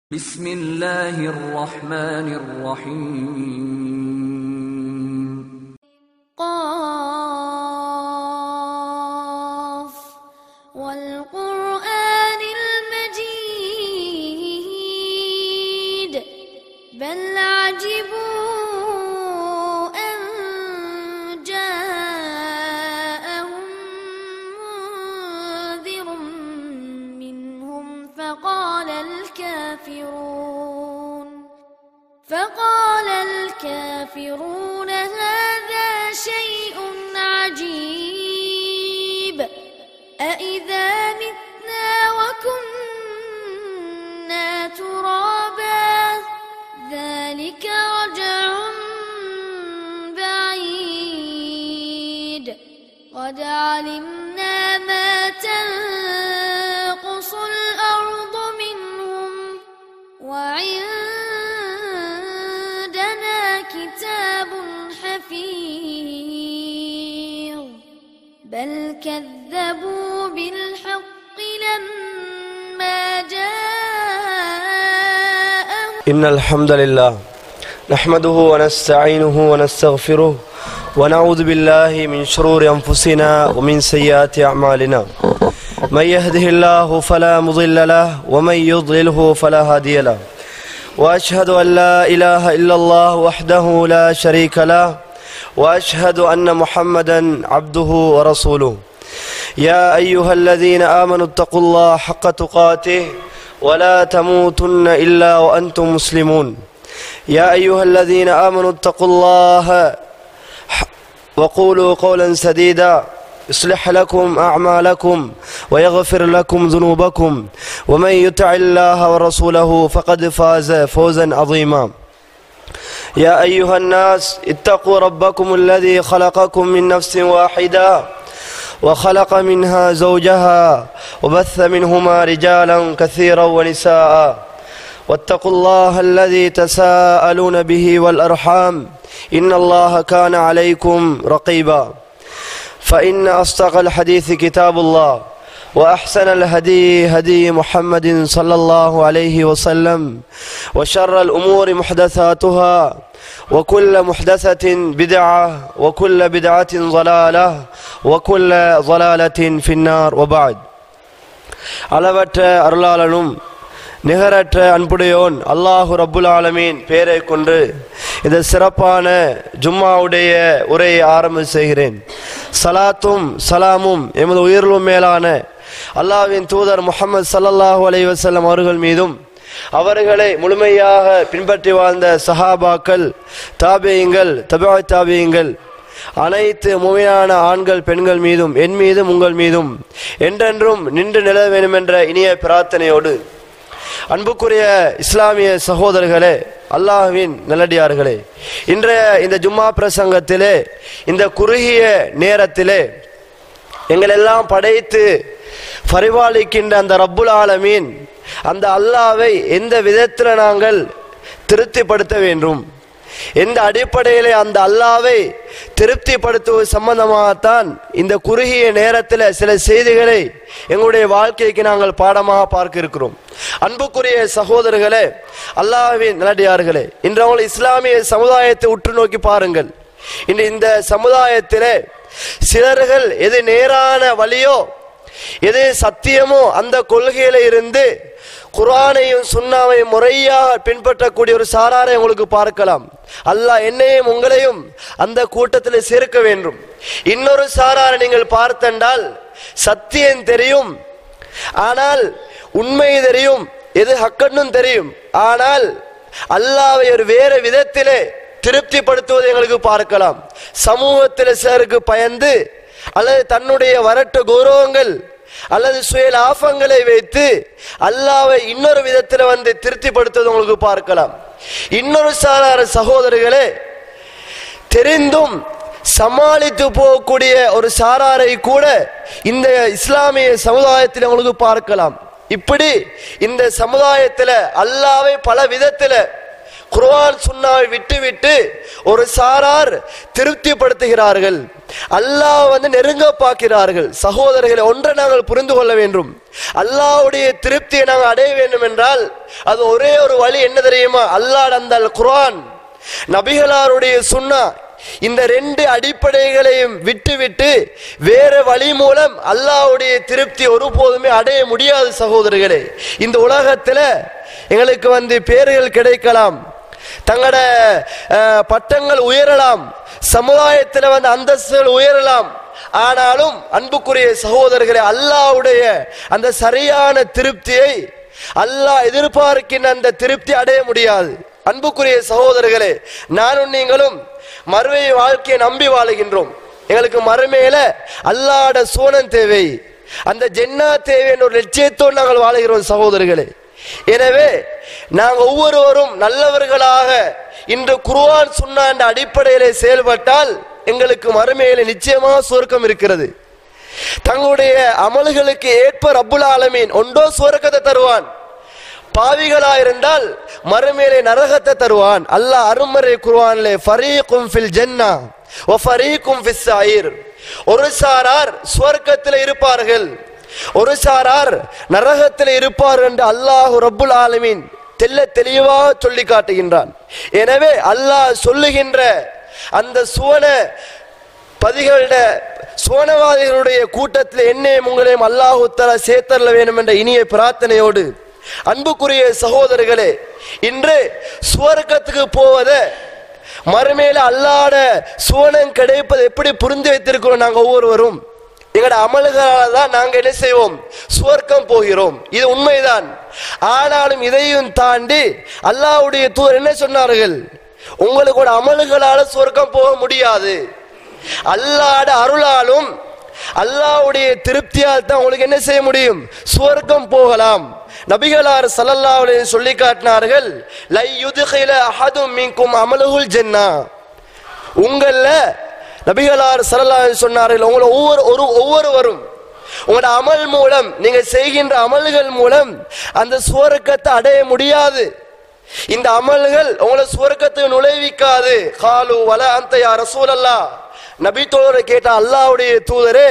بسم الله الرحمن الرحيم قاف والقرآن المجيد بل عجبوا أن جاءهم منذر منهم فقال الكافرون فقال الكافرون هذا شيء عجيب أإذا متنا وكنا ترابا ذلك رجع بعيد قد علمنا ما تنقص الأرض منهم وعندنا كتاب حفيظ بل كذبوا بالحق لما جاءهم إن الحمد لله نحمده ونستعينه ونستغفره ونعوذ بالله من شرور أنفسنا ومن سيئات أعمالنا من يهده الله فلا مضل له ومن يضلله فلا هادي له وأشهد أن لا إله إلا الله وحده لا شريك له وأشهد أن محمدا عبده ورسوله يا أيها الذين آمنوا اتقوا الله حق تقاته ولا تموتن إلا وأنتم مسلمون يا أيها الذين آمنوا اتقوا الله ح- وقولوا قولا سديدا يصلح لكم أعمالكم ويغفر لكم ذنوبكم ومن يطع الله ورسوله فقد فاز فوزا عظيما يا أيها الناس اتقوا ربكم الذي خلقكم من نفس واحدة وخلق منها زوجها وبث منهما رجالا كثيرا ونساء واتقوا الله الذي تساءلون به والأرحام إن الله كان عليكم رقيبا فإن أصدق الحديث كتاب الله وأحسن الهدي هدي محمد صلى الله عليه وسلم وشر الأمور محدثاتها وكل محدثة بدعة وكل بدعة ضلالة وكل ضلالة في النار وبعد அளவற்ற அருளாளனும் நிகரற்ற அன்புடையோன் அல்லாஹு ரப்புல் ஆலமீன் பேரை கொண்டு இந்த சிறப்பான ஜும்மாவுடைய உரையை ஆரம்ப செய்கிறேன் சலாத்தும் சலாமும் எமது உயிரிலும் மேலான அல்லாஹ்வின் தூதர் முகமது சல்லல்லாஹு அலைஹி வஸல்லம் அவர்கள் மீதும் அவர்களை முழுமையாக பின்பற்றி வாழ்ந்த சஹாபாக்கள் தாபியங்கள் தபா தாபியங்கள் அனைத்து முமையான ஆண்கள் பெண்கள் மீதும் என் மீதும் உங்கள் மீதும் என்றென்றும் நின்று நில வேண்டும் என்ற இனிய பிரார்த்தனையோடு அன்புக்குரிய இஸ்லாமிய சகோதரர்களே அல்லாஹ்வின் நல்லடியார்களே இன்றைய இந்த ஜும்மா பிரசங்கத்திலே இந்த குறுகிய நேரத்திலே எங்களெல்லாம் படைத்து பரிபாலிக்கின்ற அந்த ரப்புல் ஆலமீன் அந்த அல்லாவை எந்த விதத்தில் நாங்கள் திருப்திப்படுத்த வேண்டும் எந்த அடிப்படையிலே அந்த அல்லாவை திருப்திப்படுத்துவது சம்பந்தமாகத்தான் இந்த குறுகிய நேரத்தில் சில செய்திகளை எங்களுடைய வாழ்க்கைக்கு நாங்கள் பாடமாக பார்க்க இருக்கிறோம் அன்புக்குரிய சகோதரர்களே அல்லாஹ்வின் நல்லடியார்களே இன்று அவங்கள் இஸ்லாமிய சமுதாயத்தை உற்று நோக்கி பாருங்கள் இன்று இந்த சமுதாயத்திலே சிலர்கள் எது நேரான வழியோ எது சத்தியமோ அந்த கொள்கையில இருந்து குர்ஆனையும் சுன்னாவையும் முறையாக பின்பற்றக்கூடிய ஒரு சாராரை உங்களுக்கு பார்க்கலாம் அல்லாஹ் என்னையும் உங்களையும் அந்த கூட்டத்தில் சேர்க்க வேண்டும் இன்னொரு சாராரை நீங்கள் பார்த்தென்றால் சத்தியம் தெரியும் ஆனால் உண்மை தெரியும் எது ஹக்கன்னும் தெரியும் ஆனால் அல்லாவை ஒரு வேறு விதத்திலே திருப்திப்படுத்துவதை எங்களுக்கு பார்க்கலாம் சமூகத்தில் சிலருக்கு பயந்து அல்லது தன்னுடைய வரட்டு கௌரவங்கள் அல்லது சுய லாபங்களை வைத்து அல்லாவை இன்னொரு விதத்தில் வந்து திருப்திப்படுத்துவதை உங்களுக்கு பார்க்கலாம் இன்னொரு சாரார சகோதரர்களே தெரிந்தும் சமாளித்து போகக்கூடிய ஒரு சாராரை கூட இந்த இஸ்லாமிய சமுதாயத்தில் உங்களுக்கு பார்க்கலாம் இப்படி இந்த சமுதாயத்தில் அல்லாவை பல விதத்தில் குர்ஆன் சுன்னாவை விட்டுவிட்டு ஒரு சாரார் திருப்திப்படுத்துகிறார்கள் அல்லாஹ் வந்து நெருங்க பார்க்கிறார்கள் சகோதரர்களை ஒன்றை நாங்கள் புரிந்து கொள்ள வேண்டும் அல்லாஹ்வுடைய திருப்தியை நாங்கள் அடைய வேண்டும் என்றால் அது ஒரே ஒரு வழி என்ன தெரியுமா அல்லாஹ் அந்த குர்ஆன் நபிகளாருடைய சுன்னா இந்த ரெண்டு அடிப்படைகளையும் விட்டுவிட்டு வேற வழி மூலம் அல்லாஹ்வுடைய திருப்தி ஒருபோதுமே அடைய முடியாது சகோதரர்களே இந்த உலகத்துல எங்களுக்கு வந்து பேர்கள் கிடைக்கலாம் தங்களோட அஹ், பட்டங்கள் உயரலாம் சமுதாயத்தில் வந்து அந்தஸ்துகள் உயரலாம் ஆனாலும் அன்புக்குரிய சகோதரர்களே அல்லாஹ்வுடைய அந்த சரியான திருப்தியை அல்லாஹ் எதிர்பார்க்கின்ற அந்த திருப்தி அடைய முடியாது அன்புக்குரிய சகோதரர்களே நானும் நீங்களும் மறுமை வாழ்க்கையை நம்பி வாழுகின்றோம் எங்களுக்கு மறுமையில அல்லாட சோனம் தேவை அந்த ஜென்னா தேவை என்ற ஒரு லட்சியத்தோடு நாங்கள் வாழுகிறோம் சகோதரர்களே எனவே நாங்கள் ஒவ்வொருவரும் நல்லவர்களாக இன்று குர்ஆன் சொன்ன அந்த அடிப்படையிலே செயல்பட்டால் எங்களுக்கு மறுமையில நிச்சயமாக சுருக்கம் இருக்கிறது தங்களுடைய அமல்களுக்கு ஏற்ப ரப்புல் ஆலமீன் ஒன்றோ சுவர்க்கத்தை தருவான் பாவிகளா இருந்தால் மறுமையிலே நரகத்தை தருவான் அல்லாஹ் அருமறை குர்ஆனிலே ஃபரீக்கும் ஃபில் ஜன்னா வ ஃபரீக்கும் ஃபிஸ் ஸாயிர் ஒரு சாரார் சுவர்க்கத்தில் இருப்பார்கள் ஒரு சாரார் நரகத்தில் இருப்பார்கள் என்று அல்லாஹ் ரப்புல் ஆலமீன் தெல்ல தெளிவாக சொல்லி காட்டுகின்றான் எனவே அல்லாஹ் சொல்லுகின்ற அந்த சுவன பதிகள சுவனவாதிகளுடைய கூட்டத்தில் என்னையும் உங்களையும் அல்லாஹு தஆலா சேர்த்தரல வேண்டும் என்ற இனிய பிரார்த்தனையோடு அன்புக்குரிய சகோதரர்களே இன்று சுவர்க்கத்துக்கு போவத மறுமையில அல்லாட சுவனம் கிடைப்பது எப்படி புரிந்து வைத்திருக்கிறோம் நாங்க ஒவ்வொருவரும் எங்களோட அமல்களால தான் நாங்க என்ன செய்வோம் சுவர்க்கம் போகிறோம் இது உண்மைதான் ஆனாலும் இதையும் தாண்டி அல்லாஹ்வுடைய தூதர் என்ன சொன்னார்கள் உங்களுக்கோட அமல்களால சுவர்க்கம் போக முடியாது அல்லாட அருளாலும் அல்லாஹ்வுடைய திருப்தியால் தான் உங்களுக்கு என்ன செய்ய முடியும் சுவர்க்கம் போகலாம் நபிகளார் ஸல்லல்லாஹு அலைஹி சொல்லி காட்டினார்கள் லை யுத்கில அஹதும் மின்கும் அமலுல் ஜன்னா உங்கள நபிகளார் ஸல்லல்லாஹு அலைஹி சொன்னார்கள் உங்களை ஒவ்வொரு ஒரு ஒவ்வொருவரும் உங்களோட அமல் மூலம் நீங்க செய்கின்ற அமல்கள் மூலம் அந்த சுவர்க்கத்தை அடைய முடியாது இந்த அமல்கள் உங்களை சுவர்க்கத்துக்கு நுழைவிக்காது காலு வல அந்த யா ரசூலல்லா நபி தோழரை கேட்ட அல்லாஹ்வுடைய தூதரே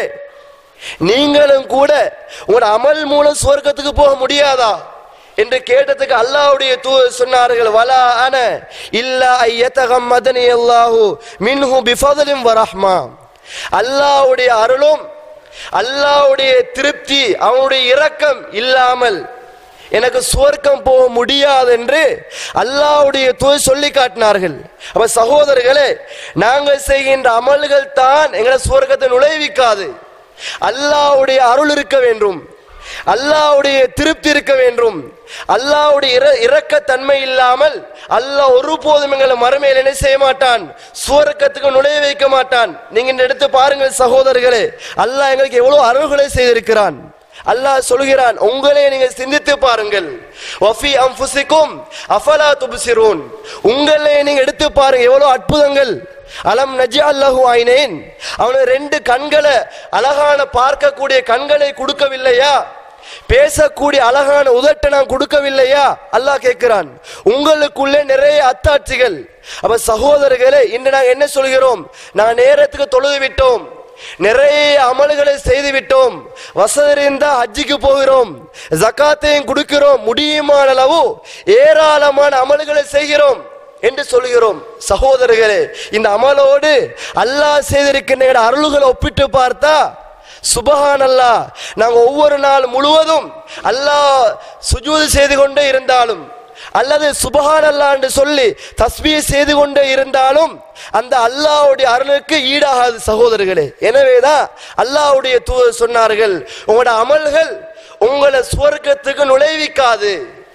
நீங்களும் கூட உங்களோட அமல் மூலம் சுவர்க்கத்துக்கு போக முடியாதா என்று கேட்டதுக்கு அல்லாஹ்வுடைய தூதர் சொன்னார்கள் வலா அன இல்லா ஐயத்தகம் மதனி அல்லாஹு மின்ஹு பிஃபதலிம் வரஹ்மா அல்லாஹ்வுடைய அருளும் அல்லாஹ்வுடைய திருப்தி அவனுடைய இரக்கம் இல்லாமல் எனக்கு சுவர்க்கம் போக முடியாது என்று அல்லாஹ்வுடைய தூதர் சொல்லி காட்டினார்கள் அப்ப சகோதரர்களே நாங்கள் செய்கின்ற அமல்கள் தான் எங்களை சுவர்க்கத்தை நுழைவிக்காது அல்லாஹ்வுடைய அருள் இருக்க வேண்டும் அல்லாஹ்வுடைய திருப்தி இருக்க வேண்டும் அல்லாஹ்வுடைய இர இரக்கத்தன்மை இல்லாமல் அல்லாஹ் ஒருபோதும் எங்களை மறுமையில் என்ன செய்ய மாட்டான் சுவர்க்கத்துக்கு நுழைய வைக்க மாட்டான் நீங்க இந்த எடுத்து பாருங்கள் சகோதரர்களே அல்லாஹ் எங்களுக்கு எவ்வளவு அருள்களை செய்திருக்கிறான் அல்லாஹ் சொல்கிறான் உங்களே நீங்க சிந்தித்து பாருங்கள் வஃபி அன்ஃபுசிக்கும் அஃபலா துப்சிரூன் உங்களே நீங்க எடுத்து பாருங்க எவ்வளவு அற்புதங்கள் அலம் நஜி அல்லாஹு ஐனேன் அவனுக்கு ரெண்டு கண்களை அழகான பார்க்கக்கூடிய கண்களை கொடுக்கவில்லையா பேசக்கூடிய அழகான உதட்டை நான் கொடுக்கவில்லையா அல்லாஹ் கேட்கிறான் உங்களுக்குள்ளே நிறைய அத்தாட்சிகள் அப்ப சகோதரர்களே இன்று நாங்க என்ன சொல்கிறோம் நான் நேரத்துக்கு தொழுது விட்டோம் நிறைய அமல்களை செய்து விட்டோம் வசதி இருந்தா ஹஜ்ஜிக்கு போகிறோம் ஜக்காத்தையும் கொடுக்கிறோம் முடியுமான அளவு ஏராளமான அமல்களை செய்கிறோம் என்று சொல்கிறோம் சகோதரர்களே இந்த அமலோடு அல்லாஹ் செய்திருக்கின்ற அருள்களை ஒப்பிட்டு பார்த்தா சுபஹான் அல்லாஹ் நாங்க ஒவ்வொரு நாள் முழுவதும் அல்லாஹ் சுஜூது செய்து கொண்டே இருந்தாலும் அல்லது சுபஹான் அல்லாஹ் என்று சொல்லி தஸ்பீ செய்து கொண்டே இருந்தாலும் அந்த அல்லாஹ்வுடைய அருளுக்கு ஈடாகாது சகோதரர்களே எனவேதான் அல்லாஹ்வுடைய தூதர் சொன்னார்கள் உங்களோட அமல்கள் உங்களை சுவர்க்கத்துக்கு நுழைவிக்காது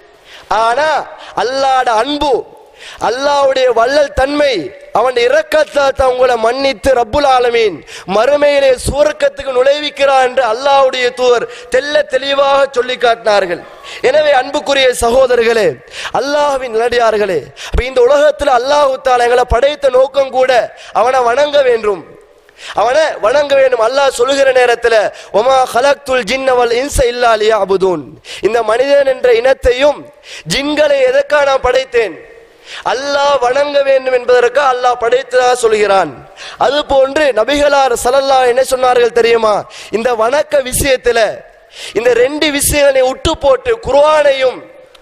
ஆனா அல்லாட அன்பு அல்லாஹ்வுடைய வள்ளல் தன்மை அவன் இரக்கத்தால் தான் உங்களை மன்னித்து ரப்புல் ஆலமீன் மறுமையிலே சுவர்க்கத்துக்கு நுழைவிக்கிறான் என்று அல்லாஹ்வுடைய தூதர் தெல்ல தெளிவாக சொல்லி காட்டினார்கள் எனவே அன்புக்குரிய சகோதரர்களே அல்லாஹ்வின் நிலடியார்களே அப்ப இந்த உலகத்தில் அல்லாஹு தாலா எங்களை படைத்த நோக்கம் கூட அவனை வணங்க வேண்டும் அவனை வணங்க வேண்டும் அல்லாஹ் சொல்லுகிற நேரத்தில் ஒமா ஹலக்துல் ஜின்னவல் இன்ச இல்லா லியஅபுதூன் இந்த மனிதன் என்ற இனத்தையும் ஜின்களை எதற்காக நான் படைத்தேன் அல்லாஹ் வணங்க வேண்டும் என்பதற்கு அல்லாஹ் படைத்ததாக சொல்கிறான் அது போன்று நபிகளார் சல்லல்லா என்ன சொன்னார்கள் தெரியுமா இந்த வணக்க விஷயத்துல இந்த ரெண்டு விஷயங்களை உட்டு போட்டு குர்ஆனையும்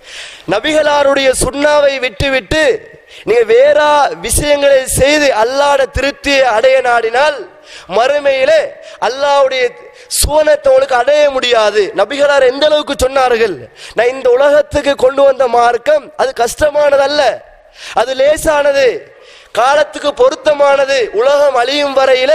நபிகளாருடைய சுண்ணாவை விட்டுவிட்டு நீங்க வேற விஷயங்களை செய்து அல்லாட திருப்தியை அடைய நாடினால் மறுமையிலே அல்லாஹ்வுடைய சுவனத்தை உங்களுக்கு அடைய முடியாது நபிகளார் எந்த அளவுக்கு சொன்னார்கள் நான் இந்த உலகத்துக்கு கொண்டு வந்த மார்க்கம் அது கஷ்டமானதல்ல அது லேசானது காலத்துக்கு பொருத்தமானது உலகம் அழியும் வரையில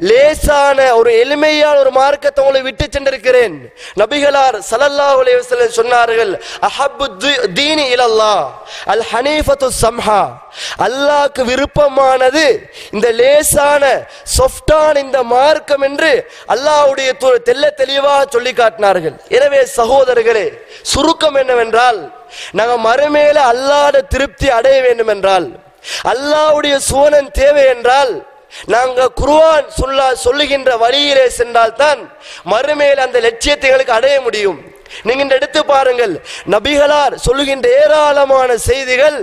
லேசான ஒரு எளிமையான ஒரு மார்க்கத்தை உங்களை விட்டு சென்றிருக்கிறேன் நபிகளார் ஸல்லல்லாஹு அலைஹி வஸல்லம் சொன்னார்கள் அஹப்பு தி- தீனி இலல்லாஹ் அல் ஹனீஃபத்து சம்ஹா அல்லாஹ்க்கு விருப்பமானது இந்த லேசான சொஃப்டான இந்த மார்க்கம் என்று அல்லாஹ்வுடைய து- தெள்ள தெளிவாக சொல்லி காட்டினார்கள் எனவே சகோதரர்களே சுருக்கம் என்னவென்றால் நாங்க மறுமையில அல்லாட திருப்தி அடைய வேண்டும் என்றால் அல்லாஹ்வுடைய சுவனன் தேவை என்றால் நாங்க குர்ஆன் சொல்ல சொல்லுகின்ற வழியிலே சென்றால் தான் மறுமையில் அந்த லட்சியத்தை எங்களுக்கு அடைய முடியும் நீங்க இந்த எடுத்து பாருங்கள் நபிகளார் சொல்லுகின்ற ஏராளமான செய்திகள்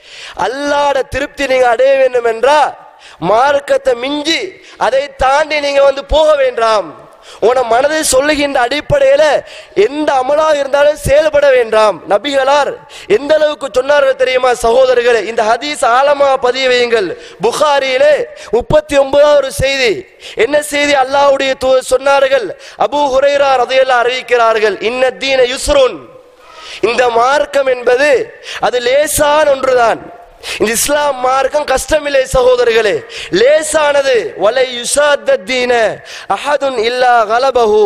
அல்லாட திருப்தி நீங்க அடைய வேண்டும் என்றா மார்க்கத்தை மிஞ்சி அதை தாண்டி நீங்க வந்து போக வேண்டாம் உன மனதை சொல்லுகின்ற அடிப்படையில எந்த அமலா இருந்தாலும் செயல்பட வேண்டாம் நபிகளார் எந்த அளவுக்கு சொன்னார்கள் தெரியுமா சகோதரர்களே இந்த ஹதீஸ் ஆழமா பதிய வையுங்கள் புகாரியிலே முப்பத்தி ஒன்பதாவது செய்தி என்ன செய்தி அல்லாஹ்வுடைய தூதர் சொன்னார்கள் அபூ ஹுரைரா ரதையெல்லாம் அறிவிக்கிறார்கள் இன்ன தீன யுஸ்ருன் இந்த மார்க்கம் என்பது அது லேசான ஒன்றுதான் இந்த இஸ்லாம் மார்க்கம் கஷ்டமில்லை சகோதரர்களே லேசானது வலை யுசாத்தீன அஹதுன் இல்லா கலபஹு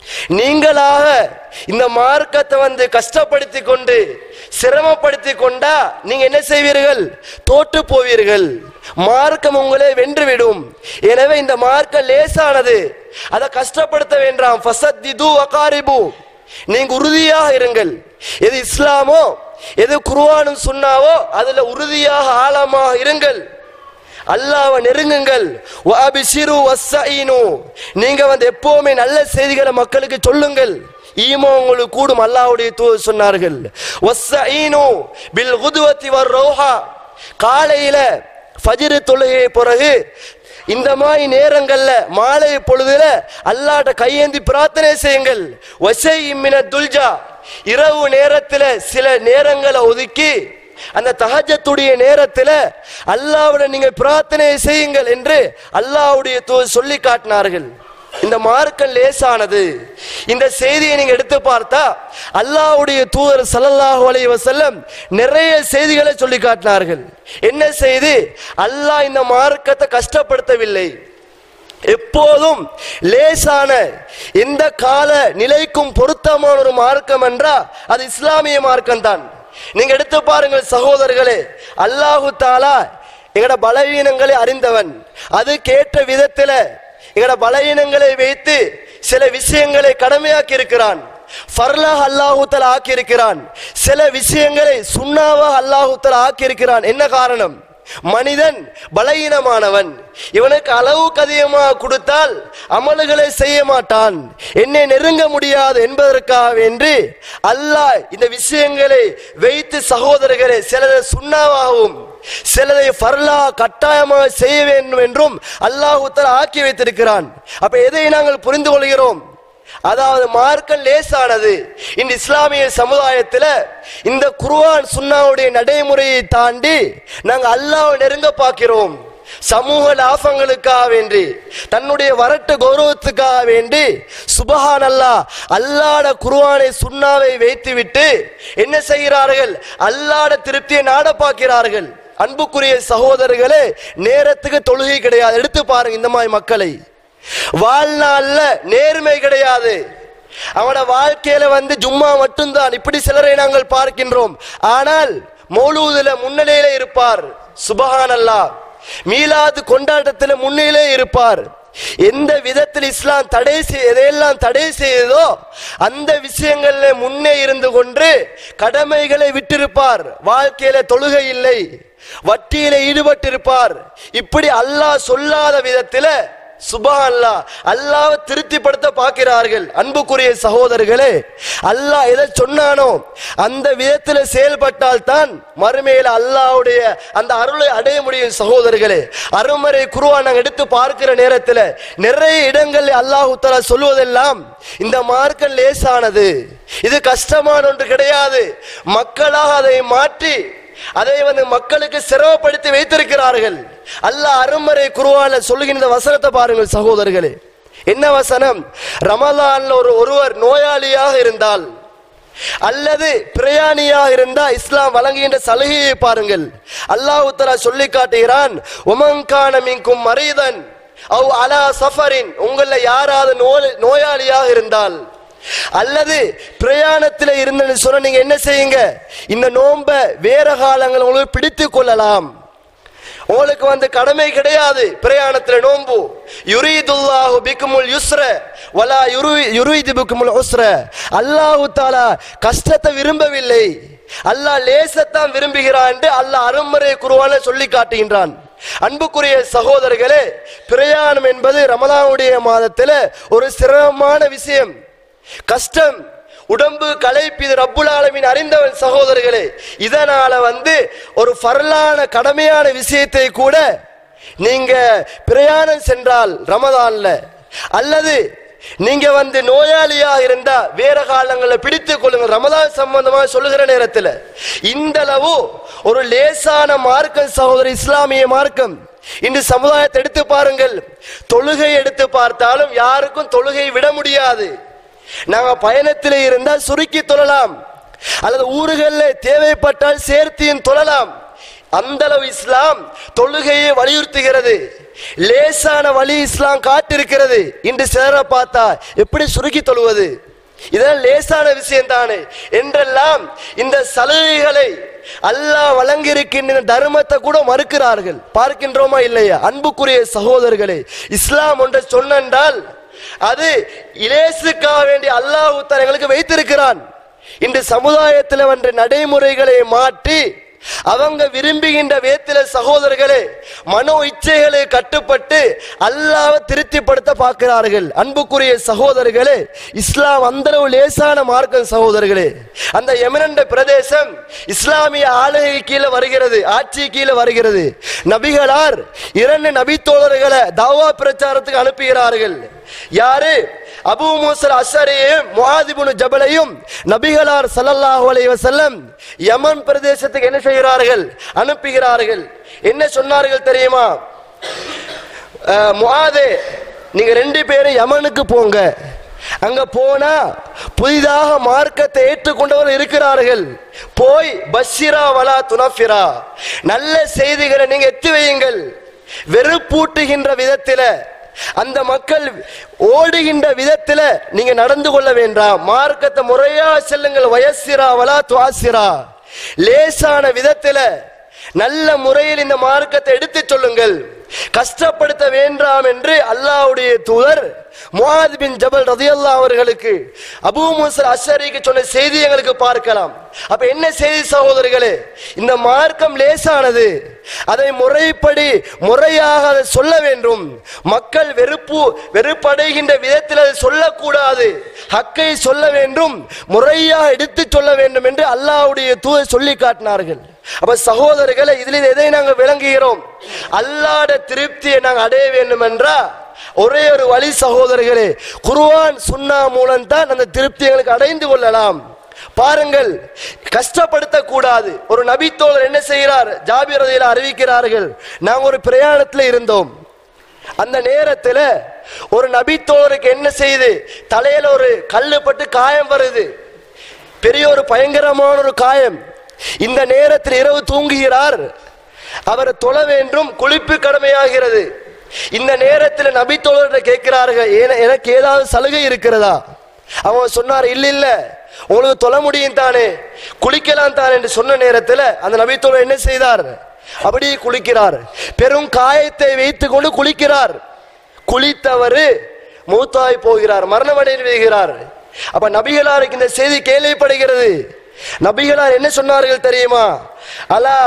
நீங்களாக இந்த மார்க்கத்தை வந்து கஷ்டப்படுத்தி கொண்டு சிரமப்படுத்தி கொண்டா நீங்க என்ன செய்வீர்கள் தோற்று போவீர்கள் மார்க்கம் உங்களை வென்றுவிடும் எனவே இந்த மார்க்கம் லேசானது அதை கஷ்டப்படுத்த வேண்டாம் ஃபசத்திது அகாரிபு நீங்க உறுதியாக இருங்கள் எது இஸ்லாமோ எது குர்ஆனும் சுன்னாவோ அதுல உறுதியாக ஆழமாக இருங்கள் அல்லாஹ்வை நெருங்குங்கள் வஅபிஷிரு வஸ்ஸஈனு நீங்க வந்து எப்பவுமே நல்ல செய்திகளை மக்களுக்கு சொல்லுங்கள் ஈமோ உங்களுக்கு கூடும் அல்லாஹ்வுடைய தூதர் சொன்னார்கள் வஸ்ஸஈனு பில் குதுவத்தி வர் ரோஹா காலையில ஃபஜ்ர் தொழுகை பிறகு இந்த மாதிரி நேரங்கள்ல மாலை பொழுதுல அல்லாட்ட கையேந்தி பிரார்த்தனை செய்யுங்கள் வசை இம்மின துல்ஜா இரவு நேரத்துல சில நேரங்களை ஒதுக்கி அந்த தஹஜத்துடைய நேரத்துல அல்லாஹ்விட நீங்க பிரார்த்தனை செய்யுங்கள் என்று அல்லாஹ்வுடைய தூதர் சொல்லி காட்டினார்கள் இந்த மார்க்கம் லேசானது இந்த செய்தியை நீங்க எடுத்து பார்த்தா அல்லாஹ்வுடைய தூதர் ஸல்லல்லாஹு அலைஹி வஸல்லம் நிறைய செய்திகளை சொல்லி காட்டினார்கள் என்ன செய்தி அல்லாஹ் இந்த மார்க்கத்தை கஷ்டப்படுத்தவில்லை எப்போதும் லேசான எந்த கால நிலைக்கும் பொருத்தமான ஒரு மார்க்கம் என்றா அது இஸ்லாமிய மார்க்கம் தான் நீங்க எடுத்து பாருங்கள் சகோதரர்களே அல்லாஹு தாலா எங்கட பலவீனங்களை அறிந்தவன் அது கேட்ட விதத்துல எங்கட பலவீனங்களை வைத்து சில விஷயங்களை கடமையாக்கி இருக்கிறான் ஃபர்லாஹ் அல்லாஹு தஆலா ஆக்கி இருக்கிறான் சில விஷயங்களை சுண்ணாவாக அல்லாஹு தஆலா ஆக்கி இருக்கிறான் என்ன காரணம் மனிதன் பலகீனமானவன் இவனுக்கு அளவுக்கு அதிகமாக கொடுத்தால் அமல்களை செய்ய மாட்டான் என்னை நெருங்க முடியாது என்பதற்காக வேண்டி அல்லாஹ் இந்த விஷயங்களை வைத்து சகோதரர்களை சிலரை சுண்ணாவாகவும் சிலரை ஃபர்லா கட்டாயமாக செய்ய வேண்டும் என்றும் அல்லாஹ் ஆக்கி வைத்திருக்கிறான் அப்ப எதை நாங்கள் புரிந்து கொள்கிறோம் அதாவது மார்க்கம் லேசானது இந்த இஸ்லாமிய சமுதாயத்துல இந்த குர்ஆன் சுன்னாவுடைய நடைமுறையை தாண்டி நாங்க அல்லாஹ்வை நெருங்க பார்க்கிறோம் சமூக லாபங்களுக்காக வேண்டி தன்னுடைய வரட்டு கௌரவத்துக்காக வேண்டி சுபஹான் அல்லாஹ் அல்லாட குர்ஆனை சுன்னாவை வைத்துவிட்டு என்ன செய்கிறார்கள் அல்லாட திருப்தியை நாட பார்க்கிறார்கள் அன்புக்குரிய சகோதரர்களே நேரத்துக்கு தொழுகை கிடையாது எடுத்து பாருங்க இந்த மாதிரி மக்களை வாழ்நாள்ல நேர்மை கிடையாது அவன வாழ்க்கையில வந்து ஜும்மா மட்டும்தான் இப்படி சிலரை நாங்கள் பார்க்கின்றோம் ஆனால் மௌலூதுல முன்னிலையில இருப்பார் சுபஹான் அல்லாஹ் மீலாது கொண்டாட்டத்துல முன்னிலே இருப்பார் எந்த விதத்தில் இஸ்லாம் தடை செய் எதையெல்லாம் தடை செய்ததோ அந்த விஷயங்கள்ல முன்னே இருந்து கொண்டு கடமைகளை விட்டிருப்பார் வாழ்க்கையில தொழுகை இல்லை வட்டியில ஈடுபட்டிருப்பார் இப்படி அல்லாஹ் சொல்லாத விதத்தில சுபஹான்லா அல்லாஹ் திருப்திப்படுத்த பார்க்கிறார்கள் அன்புக்குரிய சகோதரர்களே அல்லாஹ் எதை சொன்னானோ அந்த விதத்தில் செயல்பட்டால் தான் மறுமையில அல்லாஹ்வுடைய அந்த அருளை அடைய முடியும் சகோதரர்களே அருமறை குருவா நாங்கள் எடுத்து பார்க்கிற நேரத்தில் நிறைய இடங்கள் அல்லாஹு தஆலா சொல்லுவதெல்லாம் இந்த மார்க்கம் லேசானது இது கஷ்டமான ஒன்று கிடையாது மக்களாக அதை மாற்றி அதை வந்து மக்களுக்கு சிரமப்படுத்தி வைத்திருக்கிறார்கள் அல்லாஹ் அருமறை குருவால சொல்லுகின்ற வசனத்தை பாருங்கள் சகோதரர்களே என்ன வசனம் ரமலான்ல ஒரு ஒருவர் நோயாளியாக இருந்தால் அல்லது பிரயாணியாக இருந்தா இஸ்லாம் வழங்குகின்ற சலுகையை பாருங்கள் அல்லாஹ் தஆலா சொல்லி காட்டுகிறான் உமங்கான மின்கும் மரீதன் அவ் அலா சஃபரின் உங்கள யாராவது நோய் நோயாளியாக இருந்தால் அல்லது பிரயாணத்தில் இருந்தன்னு சொன்ன நீங்க என்ன செய்யுங்க இந்த நோம்ப வேற காலங்கள் உங்களுக்கு பிடித்துக் கொள்ளலாம் உங்களுக்கு வந்து கடமை கிடையாது பிரயாணத்துல நோன்பு யுரீதுல்லாஹு பிக்குமுல் யுஸ்ர வலா யுரு யுரீது பிக்குமுல் உஸ்ர அல்லாஹு தாலா கஷ்டத்தை விரும்பவில்லை அல்லாஹ் லேசத்தான் விரும்புகிறான் என்று அல்லாஹ் அருமறை குருவான சொல்லி காட்டுகின்றான் அன்புக்குரிய சகோதரர்களே பிரயாணம் என்பது ரமலானுடைய மாதத்துல ஒரு சிரமமான விஷயம் கஷ்டம் உடம்பு களைப்பு இது ரப்புல் ஆலமீன் அறிந்தவன் சகோதரர்களே இதனால வந்து ஒரு ஃபர்லான கடமையான விஷயத்தை கூட நீங்க பிரயாணம் சென்றால் ரமதான்ல அல்லது நீங்க வந்து நோயாளியா இருந்தா வேற காலங்களில் பிடித்துக் கொள்ளுங்க ரமதான் சம்பந்தமா சொல்லுகிற நேரத்தில் இந்த அளவு ஒரு லேசான மார்க்கம் சகோதர இஸ்லாமிய மார்க்கம் இன்று சமுதாயத்தை எடுத்து பாருங்கள் தொழுகை எடுத்து பார்த்தாலும் யாருக்கும் தொழுகை விட முடியாது நாங்க பயணத்தில் இருந்தால் சுருக்கி தொழலாம் அல்லது ஊர்களில் தேவைப்பட்டால் சேர்த்தியும் தொழலாம் அந்த அளவு இஸ்லாம் தொழுகையை வலியுறுத்துகிறது லேசான வழி இஸ்லாம் காட்டிருக்கிறது இன்று சிலரை பார்த்தா எப்படி சுருக்கி தொழுவது இதெல்லாம் லேசான விஷயம் தானே என்றெல்லாம் இந்த சலுகைகளை அல்லாஹ் வழங்கியிருக்கின்ற தர்மத்தை கூட மறுக்கிறார்கள் பார்க்கின்றோமா இல்லையா அன்புக்குரிய சகோதரர்களே இஸ்லாம் ஒன்றை சொன்னென்றால் அது இலேசுக்காக வேண்டிய அல்லாஹ் எங்களுக்கு வைத்திருக்கிறான் இன்று சமுதாயத்தில் வந்த நடைமுறைகளை மாற்றி அவங்க விரும்புகின்ற வேத்தில சகோதரர்களே மனோ இச்சைகளை கட்டுப்பட்டு அல்லாஹ்வை திருப்திப்படுத்த பார்க்கிறார்கள் அன்புக்குரிய சகோதரர்களே இஸ்லாம் அந்த அளவு லேசான மார்க்கம் சகோதரர்களே அந்த எமிரண்ட பிரதேசம் இஸ்லாமிய ஆளுகை கீழே வருகிறது ஆட்சி கீழே வருகிறது நபிகளார் இரண்டு நபித்தோழர்களை தாவா பிரச்சாரத்துக்கு அனுப்புகிறார்கள் யாரு அபூ மூசல் அஷரையும் முஆதிபுனு ஜபலையும் நபிகளார் ஸல்லல்லாஹு அலைஹி வஸல்லம் யமன் பிரதேசத்துக்கு என்ன செய்கிறார்கள் அனுப்புகிறார்கள் என்ன சொன்னார்கள் தெரியுமா அஹ், முஆதே நீங்க ரெண்டு பேரும் யமனுக்கு போங்க அங்க போனா புதிதாக மார்க்கத்தை ஏற்றுக்கொண்டவர் இருக்கிறார்கள் போய் பஷிரா வலா துனஃபிரா நல்ல செய்திகளை நீங்க எத்தி வையுங்கள் வெறுப்பூட்டுகின்ற விதத்தில அந்த மக்கள் ஓடுகின்ற விதத்துல நீங்க நடந்து கொள்ள வேண்டாம் மார்க்கத்தை முறையா செல்லுங்கள் வயசிரா வலா துவாசிரா லேசான விதத்துல நல்ல முறையில் இந்த மார்க்கத்தை எடுத்துச் சொல்லுங்கள் கஷ்டப்படுத்த வேண்டாம் என்று அல்லாஹ்வுடைய தூதர் முஆத் பின் ஜபல் ரதியல்லாஹு அவர்களுக்கு அபூ மூசல் அஷரிக்கு சொன்ன செய்தி எங்களுக்கு பார்க்கலாம் அப்ப என்ன செய்தி சகோதரர்களே இந்த மார்க்கம் லேசானது அதை முறைப்படி முறையாக அதை சொல்ல வேண்டும் மக்கள் வெறுப்பு வெறுப்படைகின்ற விதத்தில் அதை சொல்லக்கூடாது ஹக்கை சொல்ல வேண்டும் முறையாக எடுத்து சொல்ல வேண்டும் என்று அல்லாஹ்வுடைய தூதர் சொல்லி காட்டினார்கள் அப்ப சகோதரர்களை இதில் எதை நாங்கள் விளங்குகிறோம் அல்லாட திருப்தியை நாங்கள் அடைய வேண்டும் என்றா ஒரே ஒரு வழி சகோதரர்களே குர்ஆன் சுன்னா மூலம் தான் அந்த திருப்தி எங்களுக்கு அடைந்து கொள்ளலாம் பாருங்கள் கஷ்டப்படுத்த கூடாது ஒரு நபித்தோழர் என்ன செய்கிறார் ஜாபிர் ரதியில அறிவிக்கிறார்கள் நாங்க ஒரு பிரயாணத்துல இருந்தோம் அந்த நேரத்துல ஒரு நபித்தோழருக்கு என்ன செய்யுது தலையில ஒரு கல்லு பட்டு காயம் வருது பெரிய ஒரு பயங்கரமான ஒரு காயம் இந்த நேரத்தில் இரவு தூங்குகிறார் அவர் தொழ வேண்டும் குளிப்பு கடமையாகிறது இந்த நேரத்தில் நபித்தோழர்கிட்ட கேட்கிறார்கள் "ஏன- எனக்கு ஏதாவது சலுகை இருக்கிறதா அவன் சொன்னார் இல்ல இல்ல உங்களுக்கு தொழ முடியும் தானே குளிக்கலாம் தானே என்று சொன்ன நேரத்தில் அந்த நபித்தோழர் என்ன செய்தார் அப்படியே குளிக்கிறார் பெரும் காயத்தை வைத்துக் கொண்டு குளிக்கிறார் குளித்தவர் மூத்தாய் போகிறார் மரணமடைந்து விடுகிறார் அப்ப நபிகளாருக்கு இந்த செய்தி கேள்விப்படுகிறது நபிகளார் என்ன சொன்னார்கள் தெரியுமா அலா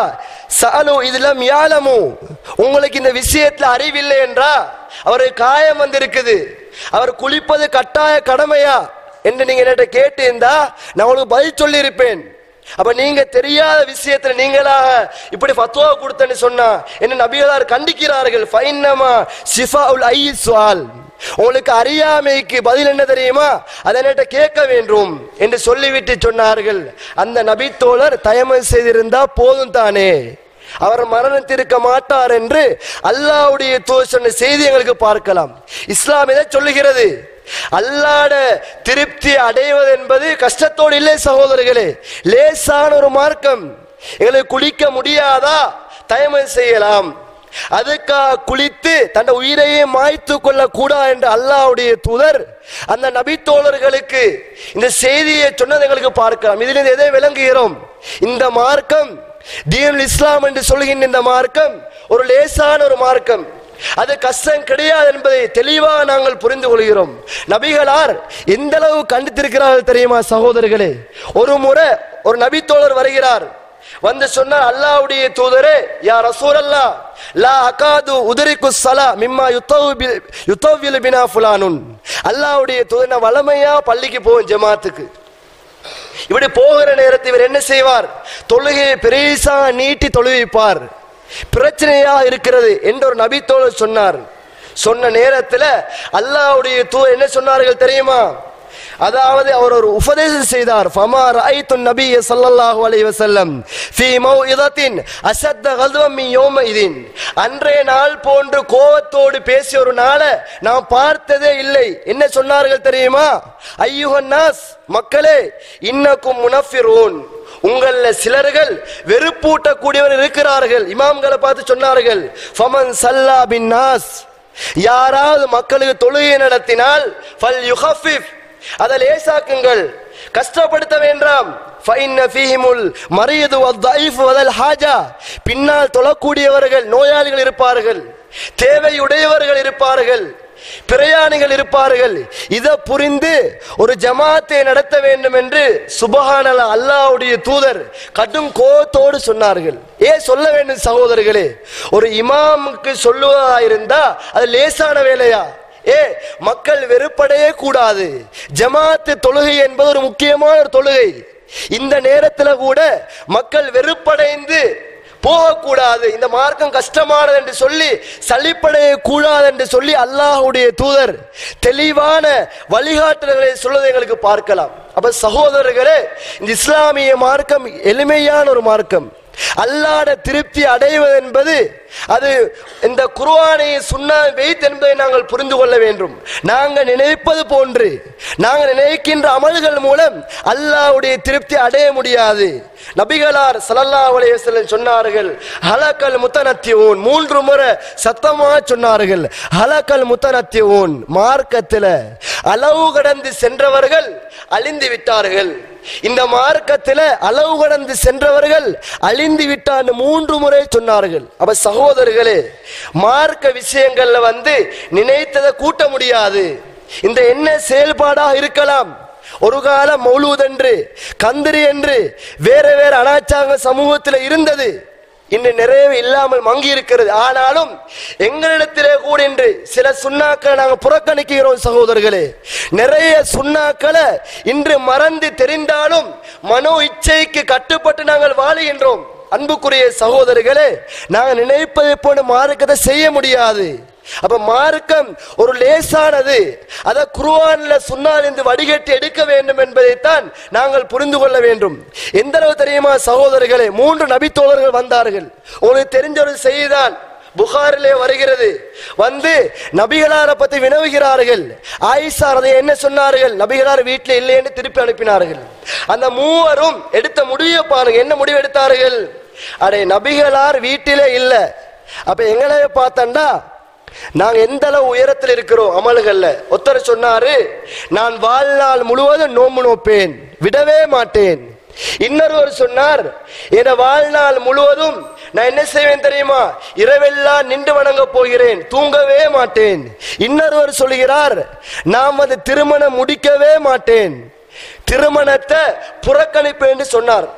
சஅலு இதுலம் யாலமு உங்களுக்கு இந்த விஷயத்துல அறிவில்லை என்றா அவருக்கு காயம் வந்திருக்குது அவர் குளிப்பது கட்டாய கடமையா என்று நீங்க என்கிட்ட கேட்டு இருந்தா நான் உங்களுக்கு பதில் சொல்லி இருப்பேன் அப்ப நீங்க தெரியாத விஷயத்துல நீங்களாக இப்படி ஃபத்வா கொடுத்தேன்னு சொன்னா என்ன நபிகளார் கண்டிக்கிறார்கள் ஃபைன்னமா ஷிஃபாஉல் ஐ சுவால் உங்களுக்கு அறியாமைக்கு பதில் என்ன தெரியுமா அதை என்கிட்ட கேட்க வேண்டும் என்று சொல்லிவிட்டு சொன்னார்கள் அந்த நபித்தோழர் தயமம் செய்திருந்தா போதும் தானே அவர் மரணத்திருக்க மாட்டார் என்று அல்லாஹ்வுடைய தூதர் சொன்ன செய்தி எங்களுக்கு பார்க்கலாம் இஸ்லாம் எதை சொல்லுகிறது அல்லாட திருப்தி அடைவது என்பது கஷ்டத்தோடு இல்லை சகோதரர்களே லேசான ஒரு மார்க்கம் எங்களுக்கு குளிக்க முடியாதா தயமம் செய்யலாம் அதுக்காக குளித்து தன் உயிரையே மாய்த்து கொள்ள கூடா என்று அல்லாஹ்வுடைய தூதர் அந்த நபித்தோழர்களுக்கு இந்த செய்தியை சொன்னதை எங்களுக்கு பார்க்கலாம் இதிலிருந்து எதை விளங்குகிறோம் இந்த மார்க்கம் தீனுல் இஸ்லாம் என்று சொல்கின்ற இந்த மார்க்கம் ஒரு லேசான ஒரு மார்க்கம் அது கஷ்டம் கிடையாது என்பதை தெளிவாக நாங்கள் புரிந்து கொள்கிறோம் நபிகளார் எந்த அளவு கண்டித்திருக்கிறார்கள் தெரியுமா சகோதரர்களே ஒரு முறை ஒரு நபித்தோழர் வருகிறார் வந்து சொன்னார் அல்லாஹ்வுடைய தூதரே யா ரசூலல்லா லா அகாது உதரிக்கு சலா மிம்மா யுத்தவு யுத்தவில் பினா ஃபுலானுன் அல்லாஹ்வுடைய தூதர் நான் வளமையா பள்ளிக்கு போவேன் ஜமாத்துக்கு இப்படி போகிற நேரத்தில் இவர் என்ன செய்வார் தொழுகையை பெரிசா நீட்டி தொழுவிப்பார் பிரச்சனையா இருக்கிறது என்று ஒரு நபித்தோழர் சொன்னார் சொன்ன நேரத்தில் அல்லாஹ்வுடைய தூ என்ன சொன்னார்கள் தெரியுமா அதாவது அவர் ஒரு உபதேசம் செய்தார் ஃபமா ரஐத்து நபிய ஸல்லல்லாஹு அலைஹி வஸல்லம் ஃபீ மௌஇதத்தின் அஸத்த கல்வம் மின் யௌமஇதின் அன்றைய நாள் போன்று கோவத்தோடு பேசிய ஒரு நாளை நான் பார்த்ததே இல்லை என்ன சொன்னார்கள் தெரியுமா ஐயுஹன் நாஸ் மக்களே இன்னக்கும் முனஃபிரூன் உங்கள சிலர்கள் வெறுப்பூட்டக்கூடியவர் இருக்கிறார்கள் இமாம்களை பார்த்து சொன்னார்கள் ஃபமன் சல்லா பின் நாஸ் யாராவது மக்களுக்கு தொழுகை நடத்தினால் ஃபல் யுஹஃபிஃப் அதை லேசாக்குங்கள் கஷ்டப்படுத்த வேண்டாம் ஃபைன்ன ஃபீஹிமுல் மரியது வத்தைஃப் வதல் ஹாஜா பின்னால் தொழக்கூடியவர்கள் நோயாளிகள் இருப்பார்கள் தேவையுடையவர்கள் இருப்பார்கள் பிரயாணிகள் இருப்பார்கள் இதை புரிந்து ஒரு ஜமாத்தை நடத்த வேண்டும் என்று சுபஹானல அல்லாஹ்வுடைய தூதர் கடும் கோபத்தோடு சொன்னார்கள் ஏன் சொல்ல வேண்டும் சகோதரர்களே ஒரு இமாமுக்கு சொல்லுவதா இருந்தா அது லேசான வேலையா ஏ மக்கள் வெறுப்படையே கூடாது ஜமாத்து தொழுகை என்பது ஒரு முக்கியமான ஒரு தொழுகை இந்த நேரத்துல கூட மக்கள் வெறுப்படைந்து போகக்கூடாது இந்த மார்க்கம் கஷ்டமானது என்று சொல்லி சலிப்படைய கூடாது என்று சொல்லி அல்லாஹ்வுடைய தூதர் தெளிவான வழிகாட்டுதல்களை சொல்வதை எங்களுக்கு பார்க்கலாம் அப்ப சகோதரர்களே இந்த இஸ்லாமிய மார்க்கம் எளிமையான ஒரு மார்க்கம் அல்லாட திருப்தி அடைவது என்பது அது இந்த குர்ஆனை சுன்னா வைத் என்பதை நாங்கள் புரிந்து கொள்ள வேண்டும் நாங்கள் நினைப்பது போன்று நாங்கள் நினைக்கின்ற அமல்கள் மூலம் அல்லாஹ்வுடைய திருப்தி அடைய முடியாது நபிகளார் ஸல்லல்லாஹு அலைஹி வஸல்லம் சொன்னார்கள் ஹலக்கல் முத்தனத்தியூன் மூன்று முறை சத்தமா சொன்னார்கள் ஹலக்கல் முத்தனத்தியூன் மார்க்கத்தில் அளவு கடந்து சென்றவர்கள் அழிந்து விட்டார்கள் இந்த மார்க்கத்தில் அளவு கடந்து சென்றவர்கள் அழிந்து விட்டான்னு மூன்று முறை சொன்னார்கள் அப்ப சகோதரர்களே மார்க்க விஷயங்கள்ல வந்து நினைத்ததை கூட்ட முடியாது இந்த என்ன செயல்பாடாக இருக்கலாம் ஒரு காலம் மௌலூத் என்று கந்திரி என்று வேற வேற அனாச்சாங்க சமூகத்தில் இருந்தது இன்று நிறைய இல்லாமல் மங்கி இருக்கிறது ஆனாலும் எங்களிடத்திலே கூட இன்று சில சுண்ணாக்களை நாங்கள் புறக்கணிக்கிறோம் சகோதரர்களே நிறைய சுண்ணாக்களை இன்று மறந்து தெரிந்தாலும் மனோ இச்சைக்கு கட்டுப்பட்டு நாங்கள் வாழுகின்றோம் அன்புக்குரிய சகோதரர்களே நாங்கள் நினைப்பதை போல மார்க்கத்தை செய்ய முடியாது அப்ப மார்க்கம் ஒரு லேசானது அத குருவான்ல சுன்னால் இருந்து வடிகட்டி எடுக்க வேண்டும் என்பதைத்தான் நாங்கள் புரிந்து கொள்ள வேண்டும் எந்த அளவு தெரியுமா சகோதரர்களே மூன்று நபித்தோழர்கள் வந்தார்கள் உங்களுக்கு தெரிஞ்ச ஒரு செய்திதான் புகாரிலே வருகிறது வந்து நபிகளாரை பத்தி வினவுகிறார்கள் ஆயிஷா அதை என்ன சொன்னார்கள் நபிகளார் வீட்டில் இல்லை என்று திருப்பி அனுப்பினார்கள் அந்த மூவரும் எடுத்த முடிவை பாருங்க என்ன முடிவு எடுத்தார்கள் அடே நபிகளார் வீட்டிலே இல்லை அப்ப எங்களை பார்த்தண்டா நாங்க எந்த அளவு உயரத்தில் இருக்கிறோம் அமல்கள்ல ஒருத்தர் சொன்னாரு நான் வாழ்நாள் முழுவதும் நோம்பு நோப்பேன் விடவே மாட்டேன் இன்னொருவர் சொன்னார் என வாழ்நாள் முழுவதும் நான் என்ன செய்வேன் தெரியுமா இரவெல்லாம் நின்று வணங்க போகிறேன் தூங்கவே மாட்டேன் இன்னொருவர் சொல்கிறார் நாம் அது திருமணம் முடிக்கவே மாட்டேன் திருமணத்தை புறக்கணிப்பேன் என்று சொன்னார்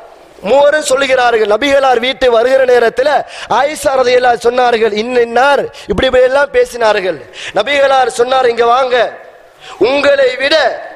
மூவரும் சொல்லுகிறார்கள் நபிகளார் வீட்டு வருகிற நேரத்தில் ஆயிஷா ரதியல்லாஹு சொன்னார்கள் இன்னார் இப்படி இப்படி எல்லாம் பேசினார்கள் நபிகளார் சொன்னார் இங்க வாங்க உங்களை விட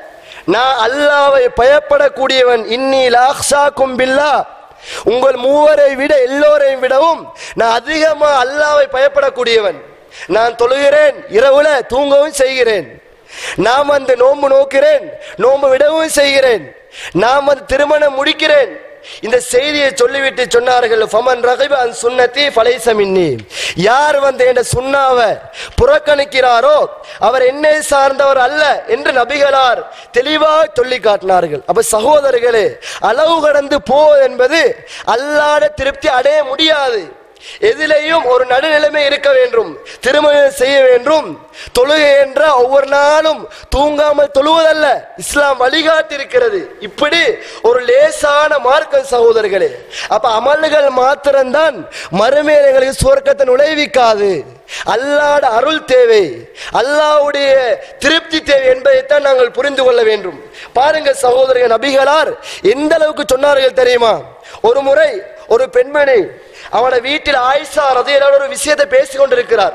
நான் அல்லாவை பயப்படக்கூடியவன் இன்னி லாக்ஷா கும்பில்லா உங்கள் மூவரை விட எல்லோரையும் விடவும் நான் அதிகமா அல்லாவை பயப்படக்கூடியவன் நான் தொழுகிறேன் இரவுல தூங்கவும் செய்கிறேன் நான் வந்து நோன்பு நோக்கிறேன் நோன்பு விடவும் செய்கிறேன் நான் வந்து திருமணம் முடிக்கிறேன் இந்த செய்தியை சொல்லிவிட்டு சொன்னார்கள் ஃபமன் ரகிப அன் சுன்னதி ஃபலைஸ மின்னி யார் வந்து என்ற சுண்ணாவை புறக்கணிக்கிறாரோ அவர் என்னை சார்ந்தவர் அல்ல என்று நபிகளார் தெளிவாக சொல்லி காட்டினார்கள் அப்ப சகோதரர்களே அளவு கடந்து போ என்பது அல்லாத திருப்தி அடைய முடியாது எதிலையும் ஒரு நடுநிலைமை இருக்க வேண்டும் திருமணம் செய்ய வேண்டும் தொழுகை என்ற ஒவ்வொரு நாளும் தூங்காமல் தொழுவதல்ல இஸ்லாம் வழிகாட்டி இருக்கிறது இப்படி ஒரு லேசான மார்க்கம் சகோதரர்களே அப்ப அமல்கள் மாத்திரம்தான் மறுமையில் எங்களுக்கு சுவர்க்கத்தை நுழைவிக்காது அல்லாட அருள் தேவை அல்லாவுடைய திருப்தி தேவை என்பதைத்தான் நாங்கள் புரிந்து கொள்ள வேண்டும் பாருங்க சகோதரர்கள் நபிகளார் எந்த அளவுக்கு சொன்னார்கள் தெரியுமா ஒரு முறை ஒரு பெண்மணி அவனோட வீட்டில் ஆயிஷா ரதையிலான ஒரு விஷயத்தை பேசிக் கொண்டிருக்கிறார்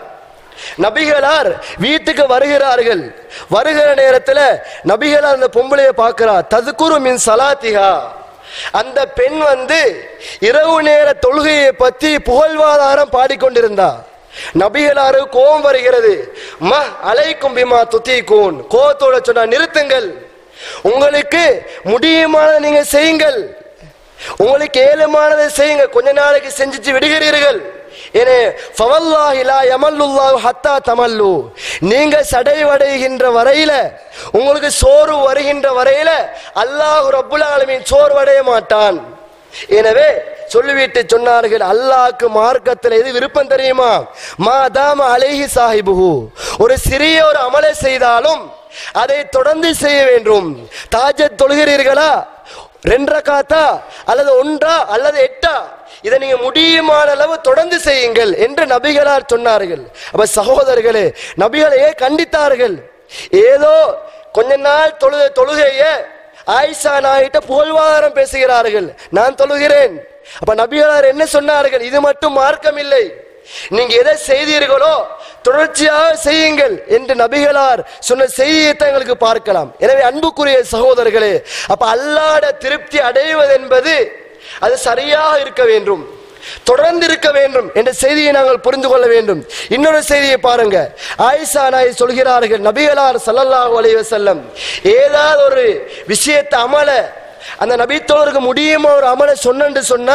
நபிகளார் வீட்டுக்கு வருகிறார்கள் வருகிற நேரத்தில் நபிகளார் அந்த பொம்பளைய பார்க்கிறார் ததுக்குரு மின் சலாத்திகா அந்த பெண் வந்து இரவு நேர தொழுகையை பற்றி புகழ்வாதாரம் பாடிக்கொண்டிருந்தா நபிகளாரு கோபம் வருகிறது ம அலைக்கும் பிமா துத்திக்கூன் கோபத்தோட சொன்னா நிறுத்துங்கள் உங்களுக்கு முடியுமானதை நீங்க செய்யுங்கள் உங்களுக்கு ஏழுமானதை செய்யுங்க கொஞ்ச நாளைக்கு செஞ்சுட்டு விடுகிறீர்கள் ஏனே ஃபவல்லாஹி லா யமல்லுல்லாஹு ஹத்தா தமல்லு நீங்க சடைவடைகின்ற வரையில உங்களுக்கு சோறு வருகின்ற வரையில அல்லாஹ் ரப்புல் ஆலமீன் சோர்வடைய மாட்டான் எனவே சொல்லிவிட்டு சொன்னார்கள் அல்லாஹ்க்கு மார்க்கத்தில் எது விருப்பம் தெரியுமா மாதாம அலைஹி சாஹிபுஹு ஒரு சிறிய ஒரு அமலை செய்தாலும் அதை தொடர்ந்து செய்ய வேண்டும் தாஜத் தொழுகிறீர்களா ரெண்டரை காத்தா அல்லது ஒன்றா அல்லது எட்டா இதை நீங்க முடியுமான அளவு தொடர்ந்து செய்யுங்கள் என்று நபிகளார் சொன்னார்கள் அப்ப சகோதரர்களே நபிகளையே கண்டித்தார்கள் ஏதோ கொஞ்ச நாள் தொழுகை தொழுகைய ஆயிஷா நாயிட்ட புகழ்வாரம் பேசுகிறார்கள் நான் தொழுகிறேன் அப்ப நபிகளார் என்ன சொன்னார்கள் இது மட்டும் மார்க்கம் இல்லை நீங்க எதை செய்தீர்களோ தொடர்ச்சியாக செய்யுங்கள் என்று நபிகளார் சொன்ன செய்தியை தான் எங்களுக்கு பார்க்கலாம் எனவே அன்புக்குரிய சகோதரர்களே அப்ப அல்லாட திருப்தி அடைவது என்பது அது சரியாக இருக்க வேண்டும் தொடர்ந்து இருக்க வேண்டும் என்ற செய்தியை நாங்கள் புரிந்து கொள்ள வேண்டும் இன்னொரு செய்தியை பாருங்க ஆயிஷா நாய் சொல்கிறார்கள் நபிகளார் ஸல்லல்லாஹு அலைஹி வஸல்லம் ஏதாவது ஒரு விஷயத்தை அமல அந்த நபித்தோருக்கு முடியுமா ஒரு அமலை சொன்னன்னு சொன்னா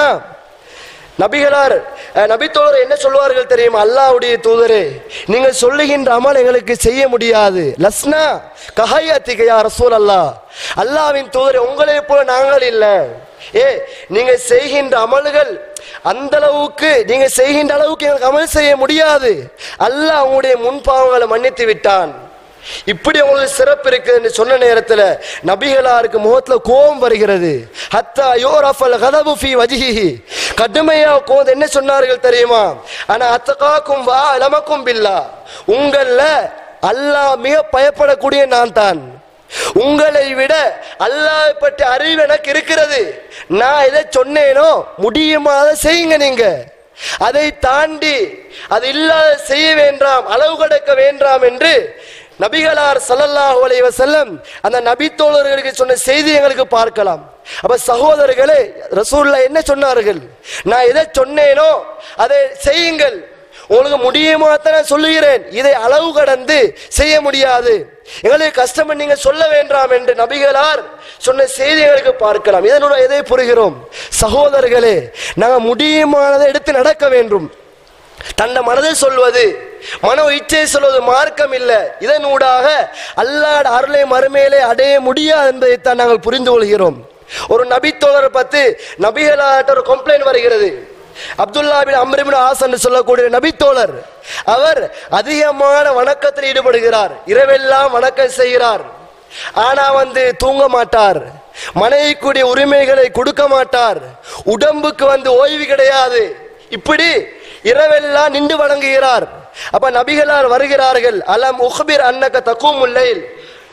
நபிகளார் அஹ், நபித்தோழர் என்ன சொல்வார்கள் தெரியுமா அல்லாஹ்வுடைய தூதரே நீங்க சொல்லுகின்ற அமல் எங்களுக்கு செய்ய முடியாது லஸ்னா கஹையத்திக யா ரசூல் அல்லாஹ் அல்லாஹ்வின் தூதரே உங்களை போல நாங்கள் இல்ல ஏ நீங்க செய்கின்ற அமல்கள் அந்த அளவுக்கு நீங்க செய்கின்ற அளவுக்கு எங்களுக்கு அமல் செய்ய முடியாது அல்லாஹ் உங்களுடைய முன்பாவங்களை மன்னித்து விட்டான் இப்படி உங்களுக்கு சிறப்பு இருக்குதுன்னு சொன்ன நேரத்துல நபிகளாருக்கு முகத்துல கோபம் வருகிறது ஹத்தா யோரஃபல் கதபு ஃபி வஜிஹி கடுமையா கோபம் என்ன சொன்னார்கள் தெரியுமா ஆனா அத்தகாக்கும் வா லமக்கும் பில்லா உங்கள அல்லாஹ் மிக பயப்படக்கூடிய நான் தான் உங்களை விட அல்லாஹ் பற்றி அறிவு எனக்கு இருக்கிறது நான் எதை சொன்னேனோ முடியுமா அதை செய்யுங்க நீங்க அதை தாண்டி அது இல்லாத செய்ய வேண்டாம் அளவு கடக்க வேண்டாம் என்று நபிகளார் ஸல்லல்லாஹு அலைஹி வஸல்லம் அந்த நபி தோழர்களுக்கு சொன்ன செய்தி எங்களுக்கு பார்க்கலாம் அப்ப சகோதரர்களே ரசூல்லா என்ன சொன்னார்கள் நான் எதை சொன்னேனோ அதை செய்யுங்கள் உங்களுக்கு முடியுமா தான் நான் சொல்லுகிறேன் இதை அளவு கடந்து செய்ய முடியாது எங்களுக்கு கஷ்டம் நீங்க சொல்ல வேண்டாம் என்று நபிகளார் சொன்ன செய்திகளுக்கு பார்க்கலாம் இதனோட எதை புரிகிறோம் சகோதரர்களே நாங்கள் முடியுமானதை எடுத்து நடக்க வேண்டும் தன்னை மனதை சொல்வது மன இச்சை சொல்வது மார்க்கம் இல்ல இதனூடாக அல்லாட அருளை மறுமையிலே அடைய முடியாது என்பதைத்தான் நாங்கள் புரிந்து கொள்கிறோம் ஒரு நபி தோழரை பத்தி நபிகளாட்ட ஒரு கம்ப்ளைண்ட் வருகிறது அப்துல்லா பின் அம்ரிபின் ஆஸ் என்று சொல்லக்கூடிய நபி தோழர் அவர் அதிகமான வணக்கத்தில் ஈடுபடுகிறார் இரவெல்லாம் வணக்கம் செய்கிறார் ஆனா வந்து தூங்க மாட்டார் மனைவிக்குரிய உரிமைகளை கொடுக்க மாட்டார் உடம்புக்கு வந்து ஓய்வு கிடையாது இப்படி இரவெல்லாம் நின்று வணங்குகிறார் அப்ப நபிகளார் வருகிறார்கள் அலம் உஹ்பிர் அன்னக தக்கும் இல்லையில்